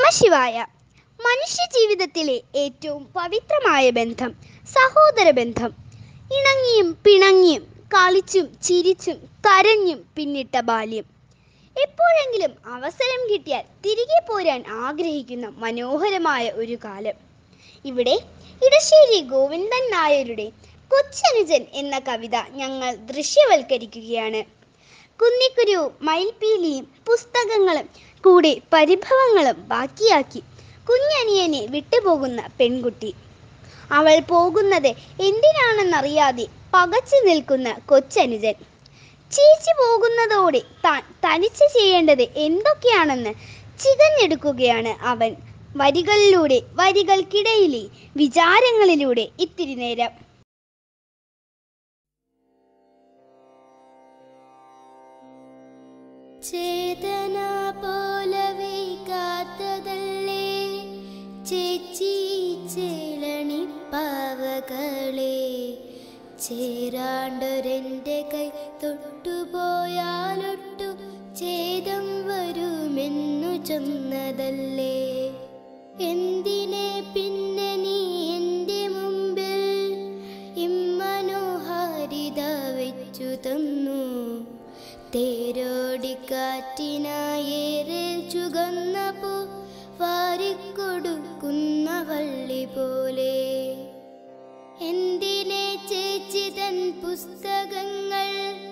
നമശിവായ മനുഷ്യ ജീവിതത്തിലെ ഏറ്റവും പവിത്രമായ ബന്ധം സഹോദര ബന്ധം ഇണങ്ങിയും പിണങ്ങിയും കളിച്ചും ചിരിച്ചും കരഞ്ഞും പിന്നിട്ട ബാല്യം എപ്പോഴെങ്കിലും അവസരം കിട്ടിയാൽ തിരികെ പോരാൻ ആഗ്രഹിക്കുന്ന മനോഹരമായ ഒരു കാലം ഇവിടെ ഇടശ്ശേരി ഗോവിന്ദൻ നായരുടെ കൊച്ചനുജൻ എന്ന കവിത ഞങ്ങൾ ദൃശ്യവൽക്കരിക്കുകയാണ് കുന്നിക്കുരു മയിൽപീലിയും പുസ്തകങ്ങളും കൂടെ പരിഭവങ്ങളും ബാക്കിയാക്കി കുഞ്ഞനിയനെ വിട്ടുപോകുന്ന പെൺകുട്ടി അവൾ പോകുന്നത് എന്തിനാണെന്നറിയാതെ പകച്ചു നിൽക്കുന്ന കൊച്ചനുജൻ ചേച്ചി പോകുന്നതോടെ താൻ തനിച്ച് ചെയ്യേണ്ടത് എന്തൊക്കെയാണെന്ന് ചികഞ്ഞെടുക്കുകയാണ് അവൻ വരികളിലൂടെ വരികൾക്കിടയിലെ വിചാരങ്ങളിലൂടെ ഇത്തിരി നേരം ചേതന പോലവേ കാത്തതല്ലേ ചേച്ചി ചേളണി പാവകളെ ചേരാണ്ടൊരെൻ്റെ കൈ തൊട്ടുപോയാലൊട്ടു ഛേദം വരുമെന്നു ചൊന്നതല്ലേ എന്തിനെ പിന്നെ നീ എൻ്റെ മുമ്പിൽ ഇമ്മനോഹാരിത വെച്ചു തന്നു തേരോടിക്കാറ്റിനായേറെ ചുകന്ന പൂ വാരിക്കൊടുക്കുന്ന വള്ളി പോലെ എന്തിനെ ചേച്ചി തൻ പുസ്തകങ്ങൾ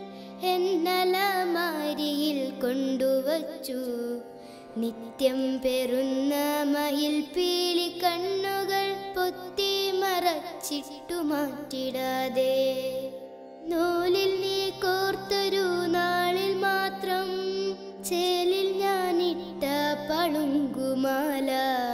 എന്നലമാരിയിൽ കൊണ്ടുവച്ചു നിത്യം പെറുന്ന മയിൽ പീലി കണ്ണുകൾ പൊത്തി മറച്ചിട്ടു മാറ്റിടാതെ നൂലിൽ നീ കോർത്തൊരു നാളിൽ മാത്രം ചേലിൽ ഞാനിട്ട പളുങ്കുമാല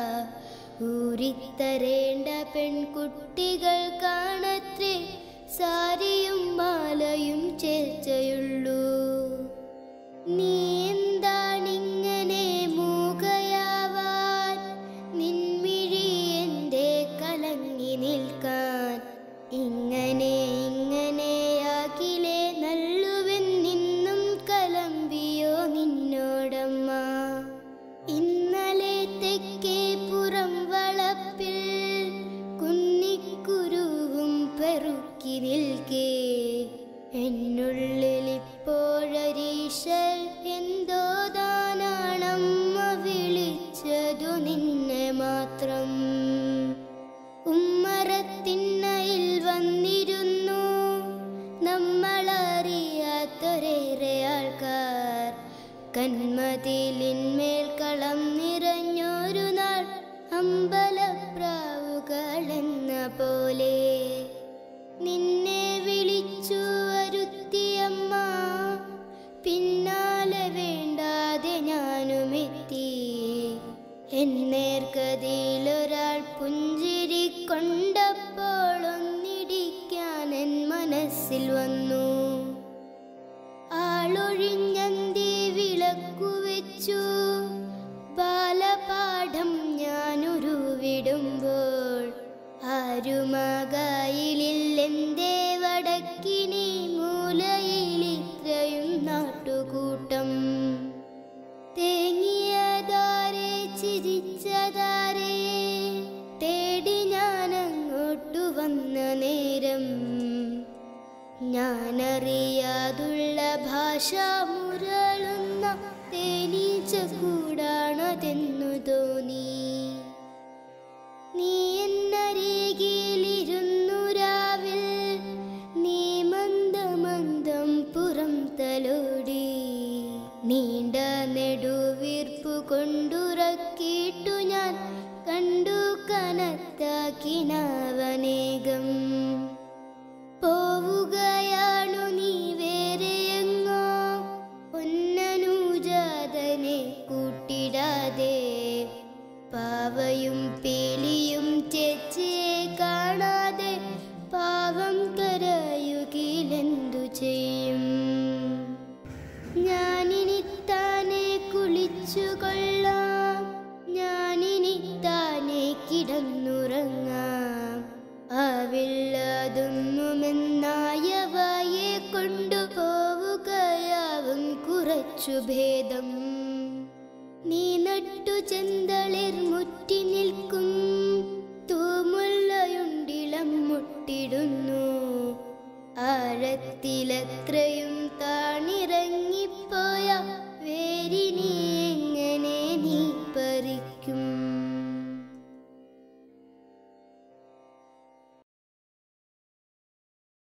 ഊരിത്തരേണ്ട പെൺകുട്ടികൾ കാണത്രേ സാരിയും മാലയും ചേർച്ചയുള്ളൂ നീ എന്താണിങ്ങനെ മൂകയാവാൻ നിൻമിഴി എൻ്റെ കലങ്ങി നിൽക്കാൻ ഇങ്ങനെ ഇങ്ങനെയാകിലേ നല്ലുവൻ നിന്നും കലമ്പിയോ നിന്നോടമ്മ ഇന്നലെ തെക്കേ പുറം വളപ്പിൽ കുന്നിക്കുരുവും പെറുക്കി നിൽക്കേ എന്നുള്ളിൽ ഇപ്പോഴരീശൽ എന്തോ താനാണമ്മ വിളിച്ചതു നിന്നെ മാത്രം ഉമ്മറത്തിണ്ണയിൽ വന്നിരുന്നു നമ്മളറിയാത്തൊരേറെ ആൾക്കാർ കന്മതിലിന്മേൽ കളം നിറഞ്ഞൊരു നാൾ അമ്പലപ്രാവുകൾ എന്ന പോലെ നിന്നെ വിളിച്ചു വരുത്തിയമ്മ പിന്നാലെ വേണ്ടാതെ ഞാനുമെത്തി എന്നേർക്കതിലൊരാൾ പുഞ്ചിരി കൊണ്ടപ്പോൾ ഒന്നിടിക്കാൻ എൻ മനസ്സിൽ വന്നു ആളൊഴിഞ്ഞന്തി വിളക്കു വെച്ചു ബാലപാഠം ഞാനൊരു വിടുമ്പോൾ ആരുമകായിലെന്തേ വടക്കിനി മൂലയിൽ ഇത്രയും നാട്ടുകൂട്ടം തേങ്ങിയതാരെ ചിരിച്ചതാരെ തേടി ഞാനങ്ങോട്ടു വന്ന നേരം ഞാനറിയാതുള്ള ഭാഷ മുരളുന്ന തേനീച്ച കൂടാണതെന്നു തോന്നി നീ എന്നരികിലിരുന്നു രാവിൽ നീ മന്ദമന്ദം പുറം തലോടി നീണ്ട നെടുവീർപ്പു കൊണ്ടുറക്കിയിട്ടു ഞാൻ കണ്ടു കനത്താക്കിനവനേകം പോവുകയാണു നീ വേറെയെങ്ങോ പൊന്നനൂജാതനെ കൂട്ടിടാതെ പാവയും പേലിയും ചേച്ചിയെ കാണാതെ പാവം കരയുകിലെന്തു ചെയ്യും ഞാനിനി താനെ കുളിച്ചു കൊള്ളാം ഞാനിനി താനെ കിടന്നുറങ്ങാം ആവില്ലതൊന്നുമെന്നായവയെ കൊണ്ടുപോവുകയാവും കുറച്ചു ഭേദം നീ നട്ടു ചെന്തളിർ മുറ്റി നിൽക്കും തൂമുല്ലയുണ്ടിളം മുട്ടിടുന്നു ആഴത്തില